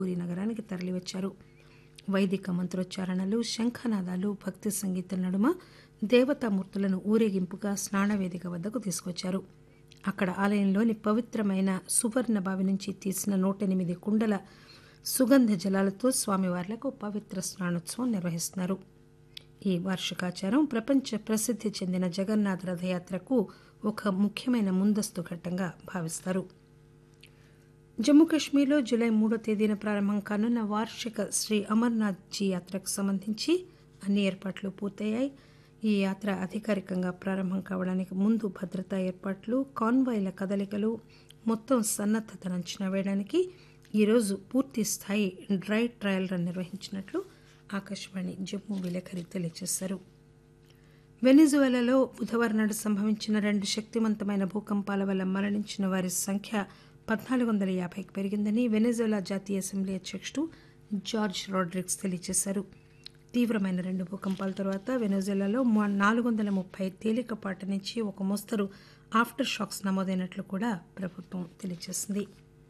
పూరి నగరానికి తరలివచ్చారు వైదిక మంత్రోచ్చారణలు శంఖనాదాలు భక్తి సంగీతం నడుమ దేవతామూర్తులను ఊరేగింపుగా స్నానవేదిక వద్దకు తీసుకొచ్చారు అక్కడ ఆలయంలోని పవిత్రమైన సువర్ణ బావి నుంచి తీసిన నూట ఎనిమిది కుండల సుగంధ జలాలతో స్వామివార్లకు పవిత్ర స్నానోత్సవం నిర్వహిస్తున్నారు ఈ వార్షికాచారం ప్రపంచ ప్రసిద్ధి చెందిన జగన్నాథ రథయాత్రకు ఒక ముఖ్యమైన ముందస్తు ఘట్టంగా భావిస్తారు జమ్మూ కాశ్మీర్లో జూలై మూడో తేదీన ప్రారంభం కానున్న వార్షిక శ్రీ అమర్నాథ్ జీ యాత్రకు సంబంధించి అన్ని ఏర్పాట్లు పూర్తయ్యాయి ఈ యాత్ర అధికారికంగా ప్రారంభం కావడానికి ముందు భద్రతా ఏర్పాట్లు కాన్వాయ్ల కదలికలు మొత్తం సన్నద్దతను అంచనా వేయడానికి ఈరోజు పూర్తి స్థాయి డ్రై ట్రయల్ రన్ నిర్వహించినట్లు ఆకాశవాణి జమ్మూ విలేకరి తెలియజేశారు వెనిజువెలాలో బుధవారం నాడు సంభవించిన రెండు శక్తివంతమైన భూకంపాల వల్ల మరణించిన వారి సంఖ్య పద్నాలుగు వందల యాభైకి పెరిగిందని వెనిజువెలా జాతీయ అసెంబ్లీ అధ్యక్షుడు జార్జ్ రాడ్రిక్స్ తెలియజేశారు తీవ్రమైన రెండు భూకంపాల తర్వాత వెనిజువెలాలో నాలుగు వందల ముప్పై తేలికపాటి నుంచి ఒక మోస్తరు ఆఫ్టర్ షాక్స్ నమోదైనట్లు కూడా ప్రభుత్వం తెలియజేసింది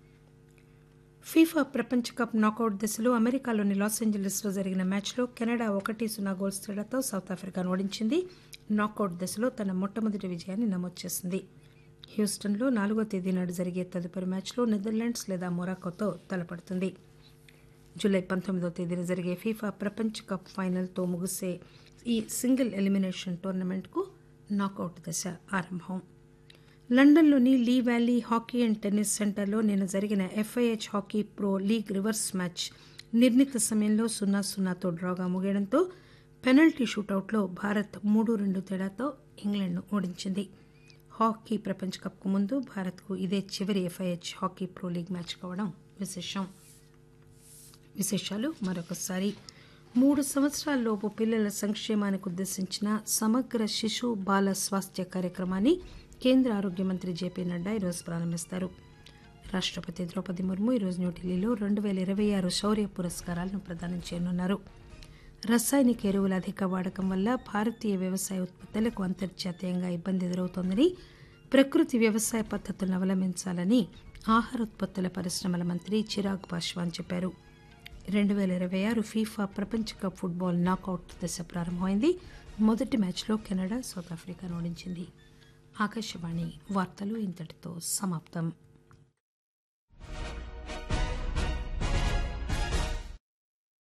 ఫీఫా ప్రపంచ కప్ నాకౌట్ దశలో అమెరికాలోని లాస్ ఏంజలీస్లో జరిగిన మ్యాచ్లో కెనడా ఒకటి సున్నా గోల్స్ తేడాతో సౌత్ ఆఫ్రికాను ఓడించింది నాకౌట్ దశలో తన మొట్టమొదటి విజయాన్ని నమోదు చేసింది హ్యూస్టన్లో నాలుగో తేదీ నాడు జరిగే తదుపరి మ్యాచ్లో నెదర్లాండ్స్ లేదా మొరాకోతో తలపడుతుంది జూలై పంతొమ్మిదో తేదీన జరిగే ఫీఫా ప్రపంచ కప్ ఫైనల్తో ముగిసే ఈ సింగిల్ ఎలిమినేషన్ టోర్నమెంట్కు నాకౌట్ దశ ఆరంభం లండన్లోని Lee Valley hockey and tennis సెంటర్లో నిన్న జరిగిన FIH hockey pro league reverse match నిర్ణీత సమయంలో సున్నా సున్నాతో డ్రాగా ముగియడంతో పెనల్టీ షూటౌట్లో భారత్ మూడు రెండు తేడాతో ఇంగ్లాండ్ను ఓడించింది హాకీ ప్రపంచ కప్కు ముందు భారత్కు ఇదే చివరి FIH hockey pro league match కావడం విశేషం విశేషాలు మరొకసారి మూడు సంవత్సరాల్లోపు పిల్లల సంక్షేమానికి ఉద్దేశించిన సమగ్ర శిశు బాల స్వాస్థ్య కార్యక్రమాన్ని కేంద్ర ఆరోగ్య మంత్రి జేపీ నడ్డా ఈరోజు ప్రారంభిస్తారు రాష్టపతి ద్రౌపది ముర్ము ఈరోజు న్యూఢిల్లీలో రెండు వేల ఇరవై ఆరు శౌర్య పురస్కారాలను ప్రదానం చేయనున్నారు రసాయనిక ఎరువుల అధిక వాడకం వల్ల భారతీయ వ్యవసాయ ఉత్పత్తులకు అంతర్జాతీయంగా ఇబ్బంది ఎదురవుతోందని ప్రకృతి వ్యవసాయ పద్ధతులను అవలంబించాలని ఆహార ఉత్పత్తుల పరిశ్రమల మంత్రి చిరాగ్ పాశ్వాన్ చెప్పారు రెండు వేల ఇరవై ఆరు ఫీఫా ప్రపంచ కప్ ఫుట్బాల్ నాకౌట్ దశ ప్రారంభమైంది మొదటి మ్యాచ్లో కెనడా సౌత్ ఆఫ్రికాను ఓడించింది ఆకాశవాణి వార్తలు ఇంతటితో సమాప్తం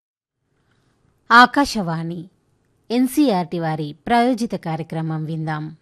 ఆకాశవాణి ఎన్సీఆర్టీ వారి ప్రాయోజిత కార్యక్రమం విందాం